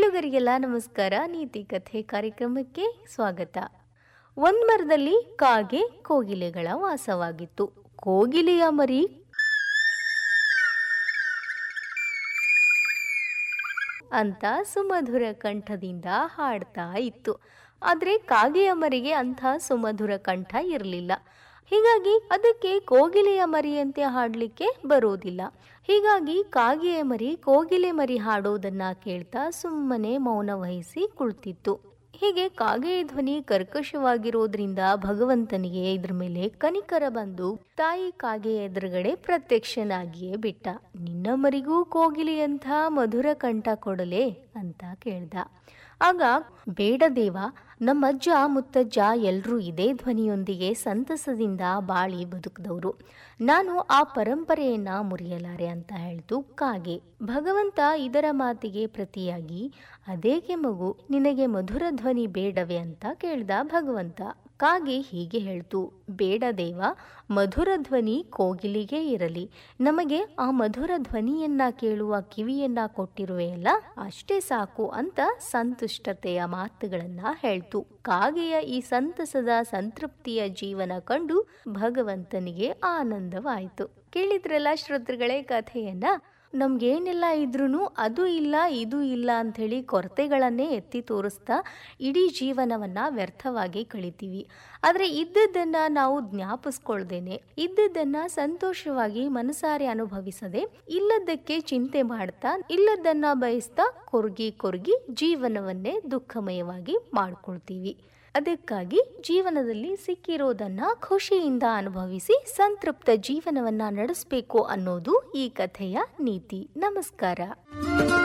ಕೇಳುಗರಿಗೆಲ್ಲ ನಮಸ್ಕಾರ ನೀತಿ ಕಥೆ ಕಾರ್ಯಕ್ರಮಕ್ಕೆ ಸ್ವಾಗತ ಒಂದ್ ಮರದಲ್ಲಿ ಕಾಗೆ ಕೋಗಿಲೆಗಳ ವಾಸವಾಗಿತ್ತು ಕೋಗಿಲೆಯ ಮರಿ ಅಂತ ಸುಮಧುರ ಕಂಠದಿಂದ ಹಾಡ್ತಾ ಇತ್ತು ಆದರೆ ಕಾಗೆಯ ಮರಿಗೆ ಅಂಥ ಸುಮಧುರ ಕಂಠ ಇರಲಿಲ್ಲ ಹೀಗಾಗಿ ಅದಕ್ಕೆ ಕೋಗಿಲೆಯ ಮರಿಯಂತೆ ಹಾಡಲಿಕ್ಕೆ ಬರೋದಿಲ್ಲ ಹೀಗಾಗಿ ಕಾಗೆಯ ಮರಿ ಕೋಗಿಲೆ ಮರಿ ಹಾಡೋದನ್ನ ಕೇಳ್ತಾ ಸುಮ್ಮನೆ ಮೌನ ವಹಿಸಿ ಕುಳಿತಿತ್ತು ಹೀಗೆ ಕಾಗೆಯ ಧ್ವನಿ ಕರ್ಕಶವಾಗಿರೋದ್ರಿಂದ ಭಗವಂತನಿಗೆ ಇದ್ರ ಮೇಲೆ ಕನಿಕರ ಬಂದು ತಾಯಿ ಕಾಗೆ ಎದುರುಗಡೆ ಪ್ರತ್ಯಕ್ಷನಾಗಿಯೇ ಬಿಟ್ಟ ನಿನ್ನ ಮರಿಗೂ ಕೋಗಿಲೆಯಂಥ ಮಧುರ ಕಂಠ ಕೊಡಲೆ ಅಂತ ಕೇಳ್ದ ಆಗ ಬೇಡ ದೇವ ನಮ್ಮಜ್ಜ ಮುತ್ತಜ್ಜ ಎಲ್ಲರೂ ಇದೇ ಧ್ವನಿಯೊಂದಿಗೆ ಸಂತಸದಿಂದ ಬಾಳಿ ಬದುಕಿದವರು ನಾನು ಆ ಪರಂಪರೆಯನ್ನ ಮುರಿಯಲಾರೆ ಅಂತ ಹೇಳ್ತು ಕಾಗೆ ಭಗವಂತ ಇದರ ಮಾತಿಗೆ ಪ್ರತಿಯಾಗಿ ಅದೇಕೆ ಮಗು ನಿನಗೆ ಮಧುರ ಧ್ವನಿ ಬೇಡವೆ ಅಂತ ಕೇಳ್ದ ಭಗವಂತ ಕಾಗೆ ಹೀಗೆ ಹೇಳ್ತು ಬೇಡ ದೇವ ಮಧುರ ಧ್ವನಿ ಕೋಗಿಲಿಗೆ ಇರಲಿ ನಮಗೆ ಆ ಮಧುರ ಧ್ವನಿಯನ್ನ ಕೇಳುವ ಕಿವಿಯನ್ನ ಕೊಟ್ಟಿರುವೆಯಲ್ಲ ಅಷ್ಟೇ ಸಾಕು ಅಂತ ಸಂತುಷ್ಟತೆಯ ಮಾತುಗಳನ್ನ ಹೇಳ್ತು ಕಾಗೆಯ ಈ ಸಂತಸದ ಸಂತೃಪ್ತಿಯ ಜೀವನ ಕಂಡು ಭಗವಂತನಿಗೆ ಆನಂದವಾಯಿತು ಕೇಳಿದ್ರಲ್ಲ ಶ್ರೋತೃಗಳೇ ಕಥೆಯನ್ನ ನಮ್ಗೇನೆಲ್ಲ ಇದ್ರೂ ಅದು ಇಲ್ಲ ಇದು ಇಲ್ಲ ಅಂಥೇಳಿ ಕೊರತೆಗಳನ್ನೇ ಎತ್ತಿ ತೋರಿಸ್ತಾ ಇಡೀ ಜೀವನವನ್ನು ವ್ಯರ್ಥವಾಗಿ ಕಳಿತೀವಿ ಆದರೆ ಇದ್ದದ್ದನ್ನು ನಾವು ಜ್ಞಾಪಿಸ್ಕೊಳ್ದೇನೆ ಇದ್ದದ್ದನ್ನು ಸಂತೋಷವಾಗಿ ಮನಸಾರೆ ಅನುಭವಿಸದೆ ಇಲ್ಲದಕ್ಕೆ ಚಿಂತೆ ಮಾಡ್ತಾ ಇಲ್ಲದನ್ನ ಬಯಸ್ತಾ ಕೊರ್ಗಿ ಕೊರ್ಗಿ ಜೀವನವನ್ನೇ ದುಃಖಮಯವಾಗಿ ಮಾಡ್ಕೊಳ್ತೀವಿ ಅದಕ್ಕಾಗಿ ಜೀವನದಲ್ಲಿ ಸಿಕ್ಕಿರೋದನ್ನ ಖುಷಿಯಿಂದ ಅನುಭವಿಸಿ ಸಂತೃಪ್ತ ಜೀವನವನ್ನ ನಡೆಸಬೇಕು ಅನ್ನೋದು ಈ ಕಥೆಯ ನೀತಿ ನಮಸ್ಕಾರ